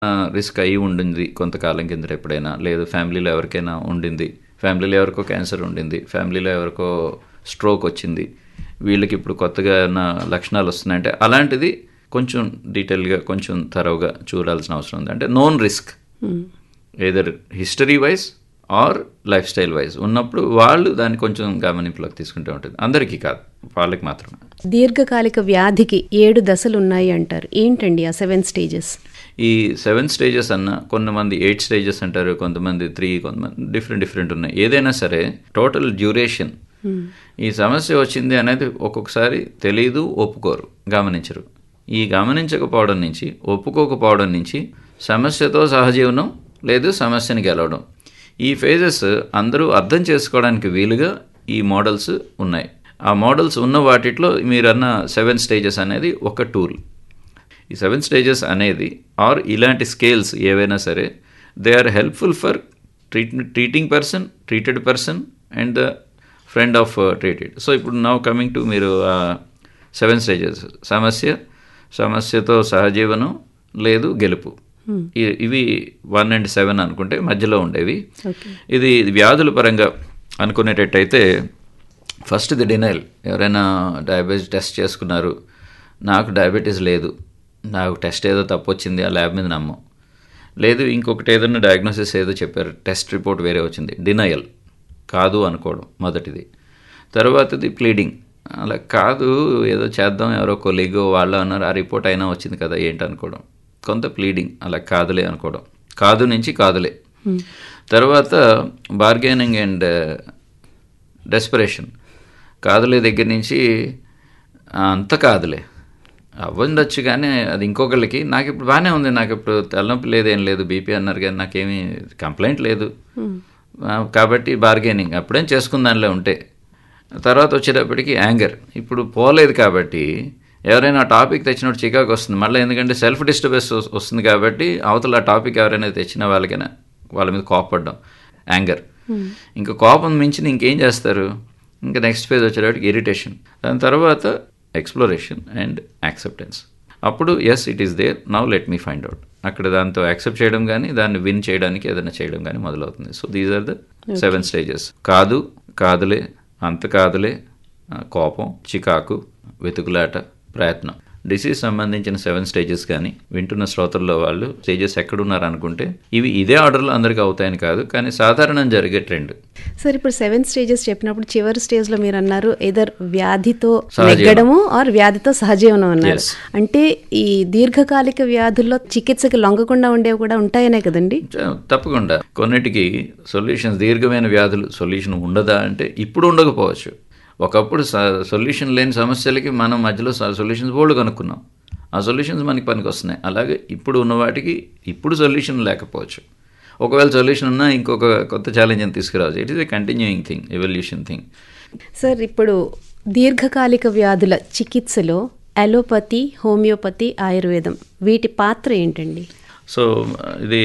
Risk అయి ఉండింది కొంతకాలం కిందట ఎప్పుడైనా లేదు ఫ్యామిలీలో ఎవరికైనా ఉండింది ఫ్యామిలీలో ఎవరికో క్యాన్సర్ ఉండింది ఫ్యామిలీలో ఎవరికో స్ట్రోక్ వచ్చింది వీళ్ళకి ఇప్పుడు కొత్తగా ఏమైనా లక్షణాలు వస్తున్నాయంటే అలాంటిది కొంచెం డీటెయిల్గా కొంచెం తరవుగా చూడాల్సిన అవసరం ఉంది అంటే known risk either history wise or lifestyle wise ఉన్నప్పుడు వాళ్ళు దాన్ని కొంచెం గమనింపులోకి తీసుకుంటూ ఉంటుంది అందరికీ కాదు వాళ్ళకి మాత్రమే దీర్ఘకాలిక వ్యాధికి ఏడు దశలు ఉన్నాయి అంటారు ఏంటండి ఆ సెవెన్ స్టేజెస్ ఈ సెవెన్ స్టేజెస్ అన్న కొంతమంది ఎయిట్ స్టేజెస్ అంటారు కొంతమంది త్రీ కొంతమంది డిఫరెంట్ డిఫరెంట్ ఉన్నాయి ఏదైనా సరే టోటల్ డ్యూరేషన్ ఈ సమస్య వచ్చింది అనేది ఒక్కొక్కసారి తెలీదు ఒప్పుకోరు గమనించరు ఈ గమనించకపోవడం నుంచి ఒప్పుకోకపోవడం నుంచి సమస్యతో సహజీవనం లేదు సమస్యని గెలవడం ఈ ఫేజెస్ అందరూ అర్థం చేసుకోవడానికి వీలుగా ఈ మోడల్స్ ఉన్నాయి ఆ మోడల్స్ ఉన్న వాటిలో మీరన్న సెవెన్ స్టేజెస్ అనేది ఒక టూల్ ఈ సెవెన్ స్టేజెస్ అనేది ఆర్ ఇలాంటి స్కేల్స్ ఏవైనా సరే they are helpful for treat treating person treated person and the friend of treated so ఇప్పుడు నౌ కమింగ్ టు మీరు సెవెన్ స్టేజెస్ సమస్య సమస్యతో సహజీవనం లేదు గెలుపు ఇ- ఇవి వన్ అండ్ సెవెన్ అనుకుంటే మధ్యలో ఉండేవి ఇది వ్యాధుల పరంగా అనుకునేటట్టయితే ఫస్ట్ ది డినైల్ ఎవరైనా డయాబెటీస్ టెస్ట్ చేసుకున్నారు నాకు డయాబెటీస్ లేదు నాకు టెస్ట్ ఏదో తప్పు వచ్చింది ఆ ల్యాబ్ మీద నమ్మం లేదు ఇంకొకటి ఏదైనా డయాగ్నోసిస్ ఏదో చెప్పారు టెస్ట్ రిపోర్ట్ వేరే వచ్చింది డినయల్ కాదు అనుకోవడం మొదటిది తర్వాతది ప్లీడింగ్ అలా కాదు ఏదో చేద్దాం ఎవరో కొలీగో వాళ్ళు అన్నారు ఆ రిపోర్ట్ అయినా వచ్చింది కదా ఏంటి అనుకోవడం కొంత ప్లీడింగ్ అలా కాదులే అనుకోవడం కాదు నుంచి కాదులే తర్వాత బార్గెనింగ్ అండ్ డెస్పరేషన్ కాదులే దగ్గర నుంచి "ఆ, అంత కాదులే అవ్వండొచ్చు కానీ అది ఇంకొకళ్ళకి నాకు ఇప్పుడు బాగానే ఉంది నాకు ఇప్పుడు తలనొప్పి లేదు ఏం లేదు బీపీ అన్నారు కానీ నాకేమీ కంప్లైంట్ లేదు ఆ, కాబట్టి బార్గెనింగ్ అప్పుడేం చేసుకుందానిలో ఉంటే తర్వాత వచ్చేటప్పటికి యాంగర్ ఇప్పుడు పోలేదు కాబట్టి ఎవరైనా ఆ టాపిక్ తెచ్చినప్పుడు చికాకు వస్తుంది మళ్ళీ ఎందుకంటే సెల్ఫ్ డిస్టర్బెన్స్ వస్తుంది కాబట్టి అవతల ఆ టాపిక్ ఎవరైనా తెచ్చిన వాళ్ళకైనా వాళ్ళ మీద కోపపడ్డం యాంగర్ ఇంకా కోపం మించి ఇంకేం చేస్తారు ఇంకా నెక్స్ట్ ఫేజ్ వచ్చేటప్పటికి ఇరిటేషన్ దాని తర్వాత ఎక్స్ప్లోరేషన్ అండ్ యాక్సెప్టెన్స్ అప్పుడు yes it is there now let me find out అక్కడ దాంతో యాక్సెప్ట్ చేయడం కానీ దాన్ని విన్ చేయడానికి ఏదైనా చేయడం కానీ మొదలవుతుంది so these are the seven stages కాదు కాదులే అంత కాదులే ఆ, కోపం చికాకు వెతుకులాట ప్రయత్నం డిసీజ్ సంబంధించిన సెవెన్ స్టేజెస్ కానీ వింటున్న శ్రోతల్లో వాళ్ళు స్టేజెస్ ఎక్కడున్నారు అనుకుంటే ఇవి ఇదే ఆర్డర్లో అందరికీ అవుతాయని కాదు కానీ సాధారణం జరిగే ట్రెండ్ సార్ ఇప్పుడు సెవెన్ స్టేజెస్ చెప్పినప్పుడు చివరి స్టేజ్ లో మీరు అన్నారు ఎదర్ వ్యాధితో సహజీవనం. నెగ్గడము ఆర్ వ్యాధితో సహజీవనం అన్నారు Yes. అంటే ఈ దీర్ఘకాలిక వ్యాధుల్లో చికిత్సకి లొంగకుండా ఉండేవి కూడా ఉంటాయనే కదండి చ- తప్పకుండా కొన్నిటికి సొల్యూషన్స్ దీర్ఘమైన వ్యాధులు సొల్యూషన్ ఉండదా అంటే ఇప్పుడు ఉండకపోవచ్చు ఒకప్పుడు సొల్యూషన్ లేని సమస్యలకి మనం మధ్యలో సొల్యూషన్స్ బోల్డ్ కనుక్కున్నాం ఆ సొల్యూషన్స్ మనకి పనికి వస్తున్నాయి అలాగే ఇప్పుడు ఉన్న వాటికి ఇప్పుడు సొల్యూషన్ లేకపోవచ్చు ఒకవేళ సొల్యూషన్ ఉన్నా ఇంకొక కొత్త ఛాలెంజ్ అని తీసుకురావచ్చు it is a continuing thing evolution thing sir ఇప్పుడు దీర్ఘకాలిక వ్యాధుల చికిత్సలో అలోపతి హోమియోపతి ఆయుర్వేదం వీటి పాత్ర ఏంటండి సో ఇది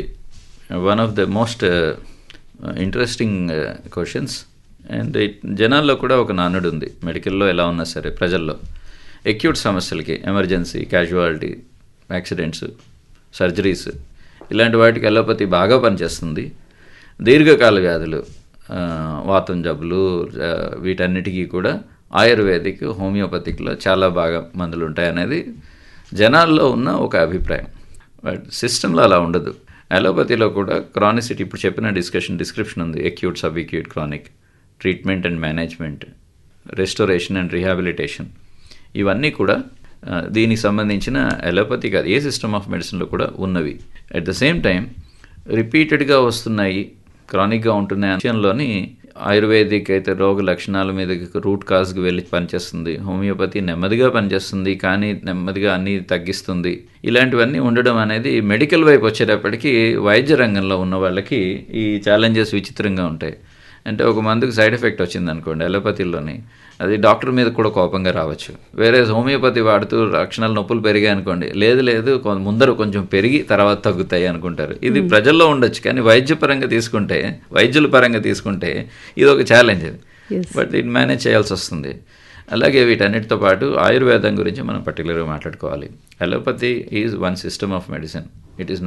one of the most interesting questions and జనాల్లో కూడా ఒక నానుడు ఉంది మెడికల్లో ఎలా ఉన్నా సరే ప్రజల్లో ఎక్యూట్ సమస్యలకి ఎమర్జెన్సీ క్యాజువాలిటీ యాక్సిడెంట్స్ సర్జరీస్ ఇలాంటి వాటికి అలోపతి బాగా పనిచేస్తుంది దీర్ఘకాల వ్యాధులు ఆ, వాతం జబ్బులు ఆ, వీటన్నిటికీ కూడా ఆయుర్వేదిక్ హోమియోపతిక్లో చాలా బాగా మందులు ఉంటాయనేది జనాల్లో ఉన్న ఒక అభిప్రాయం బట్ సిస్టంలో అలా ఉండదు అలోపతిలో కూడా క్రానిసిటీ ఇప్పుడు చెప్పిన డిస్కషన్ డిస్క్రిప్షన్ ఉంది acute sub acute chronic treatment and management restoration and rehabilitation ఇవన్నీ కూడా ఆ, దీనికి సంబంధించిన అలోపతి కాదు ఏ సిస్టమ్ ఆఫ్ మెడిసిన్లో కూడా ఉన్నవి అట్ ద సేమ్ టైం రిపీటెడ్గా వస్తున్నాయి క్రానిక్గా ఉంటున్న విషయంలోని ఆయుర్వేదిక్ అయితే రోగ లక్షణాల మీద రూట్ కాజ్కి వెళ్ళి పనిచేస్తుంది హోమియోపతి నెమ్మదిగా పనిచేస్తుంది కానీ నెమ్మదిగా అన్నీ తగ్గిస్తుంది ఇలాంటివన్నీ ఉండడం అనేది మెడికల్ వైపు వచ్చేటప్పటికి వైద్య రంగంలో ఉన్న వాళ్ళకి ఈ ఛాలెంజెస్ విచిత్రంగా ఉంటాయి అంటే ఒక మందుకు సైడ్ ఎఫెక్ట్ వచ్చింది అనుకోండి అలోపతిలోని అది డాక్టర్ మీద కూడా కోపంగా రావచ్చు వేరే హోమియోపతి వాడుతూ లక్షణాలు నొప్పులు పెరిగాయి అనుకోండి లేదు లేదు కొ- ముందర కొంచెం పెరిగి తర్వాత తగ్గుతాయి అనుకుంటారు ఇది ప్రజల్లో ఉండొచ్చు కానీ వైద్య పరంగా తీసుకుంటే వైద్యుల పరంగా తీసుకుంటే ఇది ఒక ఛాలెంజ్ బట్ ఇది మేనేజ్ చేయాల్సి వస్తుంది అలాగే వీటన్నిటితో పాటు ఆయుర్వేదం గురించి మనం పర్టికులర్గా మాట్లాడుకోవాలి allopathy is one system of medicine it is